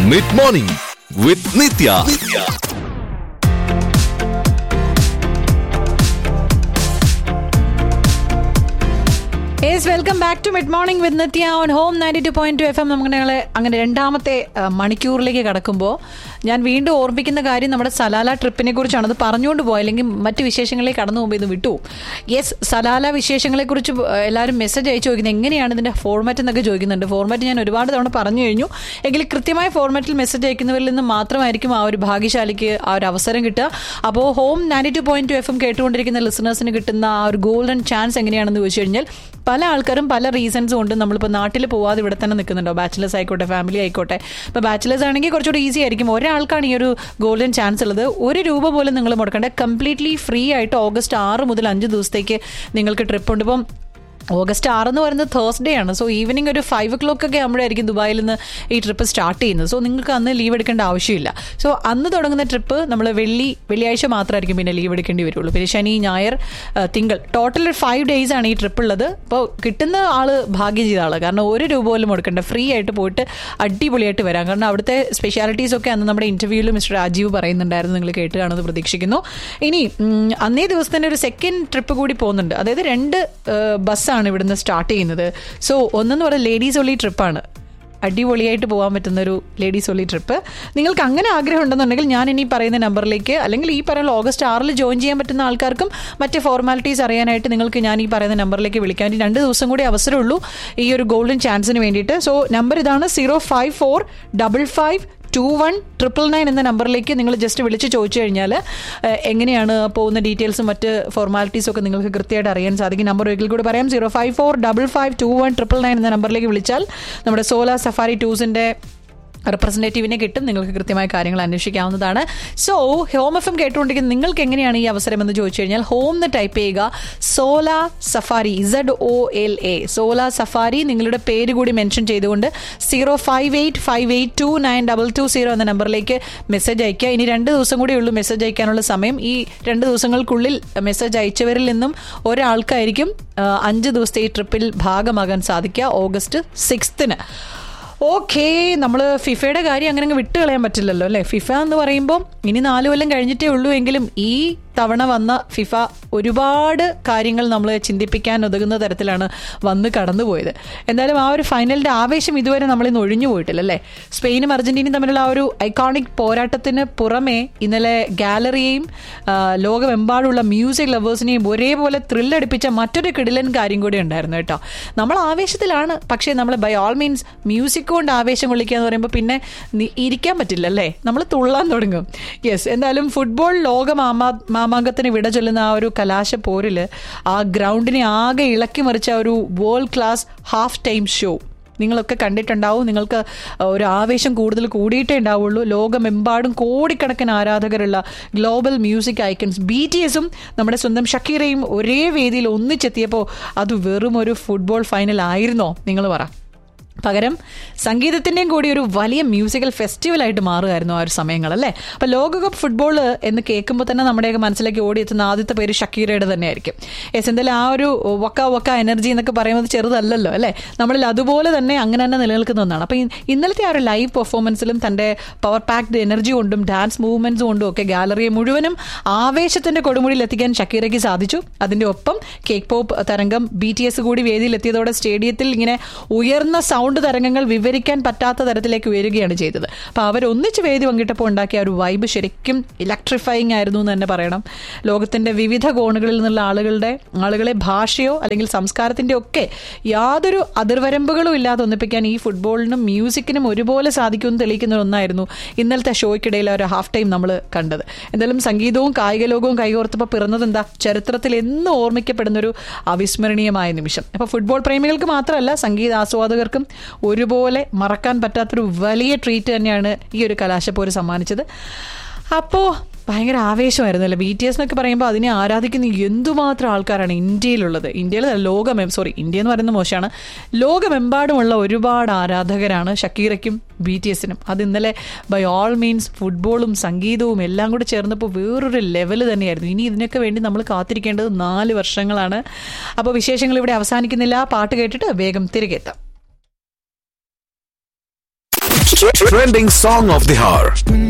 Mid morning with Nithya yes welcome back to mid morning with Nithya on home ninety two point two F M നമുക്ക് ഞങ്ങളെ അങ്ങനെ രണ്ടാമത്തെ ആ, മണിക്കൂറിലേക്ക് കടക്കുമ്പോൾ ഞാൻ വീണ്ടും ഓർമ്മിക്കുന്ന കാര്യം നമ്മുടെ സലാല ട്രിപ്പിനെ കുറിച്ചാണ് അത് പറഞ്ഞുകൊണ്ട് പോയി അല്ലെങ്കിൽ മറ്റു വിശേഷങ്ങളിലേക്ക് കടന്നു പോകുമ്പോൾ ഇത് വിട്ടു യെസ് സലാല വിശേഷങ്ങളെക്കുറിച്ച് എല്ലാവരും മെസ്സേജ് അയച്ചു ചോദിക്കുന്നത് എങ്ങനെയാണ് ഇതിൻ്റെ ഫോർമാറ്റ് എന്നൊക്കെ ചോദിക്കുന്നുണ്ട് ഫോർമാറ്റ് ഞാൻ ഒരുപാട് തവണ പറഞ്ഞു കഴിഞ്ഞു എങ്കിൽ കൃത്യമായ ഫോർമാറ്റിൽ മെസ്സേജ് അയക്കുന്നവരിൽ നിന്ന് മാത്രമായിരിക്കും ആ ഒരു ഭാഗ്യശാലിക്ക് ആ ഒരു അവസരം കിട്ടുക അപ്പോൾ home ninety two point two F M കേട്ടുകൊണ്ടിരിക്കുന്ന ലിസണേഴ്സിന് കിട്ടുന്ന ആ ഒരു ഗോൾഡൻ ചാൻസ് എങ്ങനെയാണെന്ന് ചോദിച്ചു കഴിഞ്ഞാൽ പല ആൾക്കാരും പല റീസൺസ് കൊണ്ട് നമ്മളിപ്പോൾ നാട്ടിൽ പോവാതെ ഇവിടെ തന്നെ നിൽക്കുന്നുണ്ടോ ബാച്ചിലേഴ്സ് ആയിക്കോട്ടെ ഫാമിലി ആയിക്കോട്ടെ ഇപ്പോൾ ബാച്ചിലേഴ്സ് ആണെങ്കിൽ കുറച്ചുകൂടി ഈസി ആയിരിക്കും ഒരാൾക്കാണ് ഈ ഒരു ഗോൾഡൻ ചാൻസ് ഉള്ളത് ഒരു രൂപ പോലും നിങ്ങൾ മുടക്കേണ്ട കംപ്ലീറ്റ്ലി ഫ്രീ ആയിട്ട് ഓഗസ്റ്റ് ആറ് മുതൽ അഞ്ച് ദിവസത്തേക്ക് നിങ്ങൾക്ക് ട്രിപ്പ് ഉണ്ട് ഇപ്പം ഓഗസ്റ്റ് ആറ് എന്ന് പറയുന്നത് തേഴ്സ്ഡേ ആണ് സോ ഈവനിങ് ഒരു ഫൈവ് ഒ ക്ലോക്ക് ഒക്കെ ആകുമ്പോഴായിരിക്കും ദുബായിൽ നിന്ന് ഈ ട്രിപ്പ് സ്റ്റാർട്ട് ചെയ്യുന്നത് സോ നിങ്ങൾക്ക് അന്ന് ലീവ് എടുക്കേണ്ട ആവശ്യമില്ല സോ അന്ന് തുടങ്ങുന്ന ട്രിപ്പ് നമ്മൾ വെള്ളി വെള്ളിയാഴ്ച മാത്രമായിരിക്കും പിന്നെ ലീവ് എടുക്കേണ്ടി വരുള്ളൂ പിന്നെ ശനി ഞായർ ആ, തിങ്കൾ ടോട്ടൽ ഒരു ഫൈവ് ഡേയ്സ് ആണ് ഈ ട്രിപ്പ് ഉള്ളത് അപ്പോൾ കിട്ടുന്ന ആള് ഭാഗ്യം ചെയ്ത ആള് കാരണം ഒരു രൂപ പോലും കൊടുക്കണ്ട ഫ്രീ ആയിട്ട് പോയിട്ട് അടിപൊളിയായിട്ട് വരാം കാരണം അവിടുത്തെ സ്പെഷ്യാലിറ്റീസ് ഒക്കെ അന്ന് നമ്മുടെ ഇന്റർവ്യൂവിൽ മിസ്റ്റർ രാജീവ് പറയുന്നുണ്ടായിരുന്നു നിങ്ങൾ കേട്ട് കാണുമെന്ന് പ്രതീക്ഷിക്കുന്നു ഇനി ഉം, അന്നേ ദിവസം തന്നെ ഒരു സെക്കൻഡ് ട്രിപ്പ് കൂടി പോകുന്നുണ്ട് അതായത് രണ്ട് ബസ്സാണ് ഇവിടുന്ന് സ്റ്റാർട്ട് ചെയ്യുന്നത് സോ ഒന്നെന്ന് പറയുന്നത് ലേഡീസ് ഒള്ളി ട്രിപ്പാണ് അടിപൊളിയായിട്ട് പോകാൻ പറ്റുന്ന ഒരു ലേഡീസ് ഒള്ളി ട്രിപ്പ് നിങ്ങൾക്ക് അങ്ങനെ ആഗ്രഹം ഉണ്ടെന്നുണ്ടെങ്കിൽ ഞാൻ ഇനി പറയുന്ന നമ്പറിലേക്ക് അല്ലെങ്കിൽ ഈ പറയുന്ന ഓഗസ്റ്റ് ആറിൽ ജോയിൻ ചെയ്യാൻ പറ്റുന്ന ആൾക്കാർക്കും മറ്റ് ഫോർമാലിറ്റീസ് അറിയാനായിട്ട് നിങ്ങൾക്ക് ഞാൻ ഈ പറയുന്ന നമ്പറിലേക്ക് വിളിക്കാൻ വേണ്ടി രണ്ട് ദിവസം കൂടി അവസരമുള്ളൂ ഈ ഒരു ഗോൾഡൻ ചാൻസിന് വേണ്ടിയിട്ട് സോ നമ്പർ ഇതാണ് zero five four double five two one triple nine എന്ന നമ്പറിലേക്ക് നിങ്ങൾ ജസ്റ്റ് വിളിച്ച് ചോദിച്ചു കഴിഞ്ഞാൽ എങ്ങനെയാണ് പോകുന്ന ഡീറ്റെയിൽസും മറ്റ് ഫോർമാലിറ്റീസും ഒക്കെ നിങ്ങൾക്ക് കൃത്യമായിട്ട് അറിയാൻ സാധിക്കും നമ്പർ ഒരിക്കൽ കൂടി പറയാം zero five four double five two one triple nine എന്ന നമ്പറിലേക്ക് വിളിച്ചാൽ നമ്മുടെ സോലാ സഫാരി ടൂസിൻ്റെ റെപ്രസെൻറ്റേറ്റീവിനെ കിട്ടും നിങ്ങൾക്ക് കൃത്യമായ കാര്യങ്ങൾ അന്വേഷിക്കാവുന്നതാണ് സോ ഹോം എഫ് എം കേട്ടുകൊണ്ടിരിക്കുന്ന നിങ്ങൾക്ക് എങ്ങനെയാണ് ഈ അവസരം എന്ന് ചോദിച്ചു കഴിഞ്ഞാൽ ഹോം എന്ന് ടൈപ്പ് ചെയ്യുക Zola safari Z O L A Zola safari നിങ്ങളുടെ പേര് കൂടി മെൻഷൻ ചെയ്തുകൊണ്ട് zero five eight five eight two nine double two zero എന്ന നമ്പറിലേക്ക് മെസ്സേജ് അയക്കുക ഇനി രണ്ട് ദിവസം കൂടി ഉള്ളൂ മെസ്സേജ് അയക്കാനുള്ള സമയം ഈ രണ്ട് ദിവസങ്ങൾക്കുള്ളിൽ മെസ്സേജ് അയച്ചവരിൽ നിന്നും ഒരാൾക്കായിരിക്കും ആ, അഞ്ച് ദിവസത്തെ ഈ ട്രിപ്പിൽ ഭാഗമാകാൻ സാധിക്കുക ഓഗസ്റ്റ് സിക്സ്ത്തിന് ഓക്കേ നമ്മൾ ഫിഫയുടെ കാര്യം അങ്ങനെ അങ്ങ് വിട്ട് കളയാൻ പറ്റില്ലല്ലോ അല്ലേ ഫിഫ എന്ന് പറയുമ്പോൾ ഇനി നാല് കൊല്ലം കഴിഞ്ഞിട്ടേ ഉള്ളൂ എങ്കിലും ഈ തവണ വന്ന ഫിഫ ഒരുപാട് കാര്യങ്ങൾ നമ്മൾ ചിന്തിപ്പിക്കാൻ ഒതുങ്ങുന്ന തരത്തിലാണ് വന്ന് കടന്നുപോയത് എന്തായാലും ആ ഒരു ഫൈനലിന്റെ ആവേശം ഇതുവരെ നമ്മൾ ഇന്ന് ഒഴിഞ്ഞു പോയിട്ടില്ല അല്ലേ സ്പെയിനും അർജന്റീനയും തമ്മിലുള്ള ആ ഒരു ഐക്കോണിക് പോരാട്ടത്തിന് പുറമെ ഇന്നലെ ഗാലറിയെയും ആ, ലോകമെമ്പാടുള്ള മ്യൂസിക് ലവേഴ്സിനെയും ഒരേപോലെ ത്രില്ലടിപ്പിച്ച മറ്റൊരു കിടിലൻ കാര്യം കൂടി ഉണ്ടായിരുന്നു കേട്ടോ നമ്മൾ ആവേശത്തിലാണ് പക്ഷേ നമ്മൾ ബൈ ഓൾ മീൻസ് മ്യൂസിക് കൊണ്ട് ആവേശം കൊള്ളിക്കുക എന്ന് പറയുമ്പോൾ പിന്നെ നി- ഇരിക്കാൻ പറ്റില്ല അല്ലേ നമ്മൾ തുള്ളാൻ തുടങ്ങും യെസ് എന്തായാലും ഫുട്ബോൾ ലോക മാമാ മാമാങ്കത്തിന് വിട ചൊല്ലുന്ന ആ ഒരു കലാശ പോരിൽ ആ ഗ്രൗണ്ടിനെ ആകെ ഇളക്കി മറിച്ച ആ ഒരു world class half time show നിങ്ങളൊക്കെ കണ്ടിട്ടുണ്ടാവും നിങ്ങൾക്ക് ഒരു ആവേശം കൂടുതൽ കൂടിയിട്ടേ ഉണ്ടാവുള്ളൂ ലോകമെമ്പാടും കോടിക്കണക്കിന് ആരാധകരുള്ള global music icons B T എസും നമ്മുടെ സ്വന്തം ഷക്കീറയും ഒരേ വേദിയിൽ ഒന്നിച്ചെത്തിയപ്പോൾ അത് വെറും ഒരു ഫുട്ബോൾ ഫൈനൽ ആയിരുന്നോ നിങ്ങൾ പറ പകരം സംഗീതത്തിൻ്റെയും കൂടി ഒരു വലിയ മ്യൂസിക്കൽ ഫെസ്റ്റിവലായിട്ട് മാറുമായിരുന്നു ആ ഒരു സമയങ്ങൾ അല്ലേ അപ്പോൾ ലോകകപ്പ് ഫുട്ബോൾ എന്ന് കേൾക്കുമ്പോൾ തന്നെ നമ്മുടെയൊക്കെ മനസ്സിലേക്ക് ഓടിയെത്തുന്ന ആദ്യത്തെ പേര് ഷക്കീറയുടെ തന്നെയായിരിക്കും എസ് എന്തായാലും ആ ഒരു വക്ക വക്ക എനർജി എന്നൊക്കെ പറയുന്നത് ചെറുതല്ലല്ലോ അല്ലേ നമ്മളിൽ അതുപോലെ തന്നെ അങ്ങനെ തന്നെ നിലനിൽക്കുന്ന ഒന്നാണ് അപ്പോൾ ഇ- ഇന്നലത്തെ ആ ഒരു ലൈവ് പെർഫോമൻസിലും തൻ്റെ പവർ പാക്ഡ് എനർജി കൊണ്ടും ഡാൻസ് മൂവ്മെന്റ്സും കൊണ്ടും ഒക്കെ ഗാലറിയെ മുഴുവനും ആവേശത്തിന്റെ കൊടുമുടിയിൽ എത്തിക്കാൻ ഷക്കീറയ്ക്ക് സാധിച്ചു അതിന്റെ ഒപ്പം കേക്ക് പോപ്പ് തരംഗം ബി ടി എസ് കൂടി വേദിയിൽ എത്തിയതോടെ സ്റ്റേഡിയത്തിൽ ഇങ്ങനെ ഉയർന്ന സൗണ്ട് തരംഗങ്ങൾ വിവരിക്കാൻ പറ്റാത്ത തരത്തിലേക്ക് ഉയരുകയാണ് ചെയ്തത് അപ്പോൾ അവർ ഒന്നിച്ച് വേദി പങ്കിട്ടപ്പോൾ ഉണ്ടാക്കിയ ആ ഒരു വൈബ് ശരിക്കും ഇലക്ട്രിഫൈങ് ആയിരുന്നു എന്ന് തന്നെ പറയണം ലോകത്തിന്റെ വിവിധ കോണുകളിൽ നിന്നുള്ള ആളുകളുടെ ആളുകളെ ഭാഷയോ അല്ലെങ്കിൽ സംസ്കാരത്തിന്റെ ഒക്കെ യാതൊരു അതിർവരമ്പുകളും ഇല്ലാതെ ഒന്നിപ്പിക്കാൻ ഈ ഫുട്ബോളിനും മ്യൂസിക്കിനും ഒരുപോലെ സാധിക്കുമെന്ന് തെളിയിക്കുന്ന ഒന്നായിരുന്നു ഇന്നലത്തെ ഷോയ്ക്കിടയിൽ ഒരു ഹാഫ് ടൈം നമ്മൾ കണ്ടത് എന്തായാലും സംഗീതവും കായിക ലോകവും കൈകോർത്തപ്പോൾ പിറന്നത് എന്താ ചരിത്രത്തിൽ എന്നും ഓർമ്മിക്കപ്പെടുന്ന ഒരു അവിസ്മരണീയമായ നിമിഷം അപ്പോൾ ഫുട്ബോൾ പ്രേമികൾക്ക് മാത്രമല്ല സംഗീത ആസ്വാദകർക്കും ഒരുപോലെ മറക്കാൻ പറ്റാത്തൊരു വലിയ ട്രീറ്റ് തന്നെയാണ് ഈ ഒരു കലാശപ്പോര് സമ്മാനിച്ചത് അപ്പോൾ ഭയങ്കര ആവേശമായിരുന്നല്ലോ ബി ടി എസ് എന്നൊക്കെ പറയുമ്പോൾ അതിനെ ആരാധിക്കുന്ന എന്തുമാത്രം ആൾക്കാരാണ് ഇന്ത്യയിലുള്ളത് ഇന്ത്യയിൽ ലോകം സോറി ഇന്ത്യ എന്ന് പറയുന്നത് മോശമാണ് ലോകമെമ്പാടുമുള്ള ഒരുപാട് ആരാധകരാണ് ഷക്കീറയ്ക്കും ബി ടി എസിനും അത് ഇന്നലെ ബൈ ഓൾ മീൻസ് ഫുട്ബോളും സംഗീതവും എല്ലാം കൂടെ ചേർന്നപ്പോൾ വേറൊരു ലെവൽ തന്നെയായിരുന്നു ഇനി ഇതിനൊക്കെ വേണ്ടി നമ്മൾ കാത്തിരിക്കേണ്ടത് നാല് വർഷങ്ങളാണ് അപ്പോൾ വിശേഷങ്ങൾ ഇവിടെ അവസാനിക്കുന്നില്ല പാട്ട് കേട്ടിട്ട് വേഗം തിരികെ എത്താം Trending song of the hour.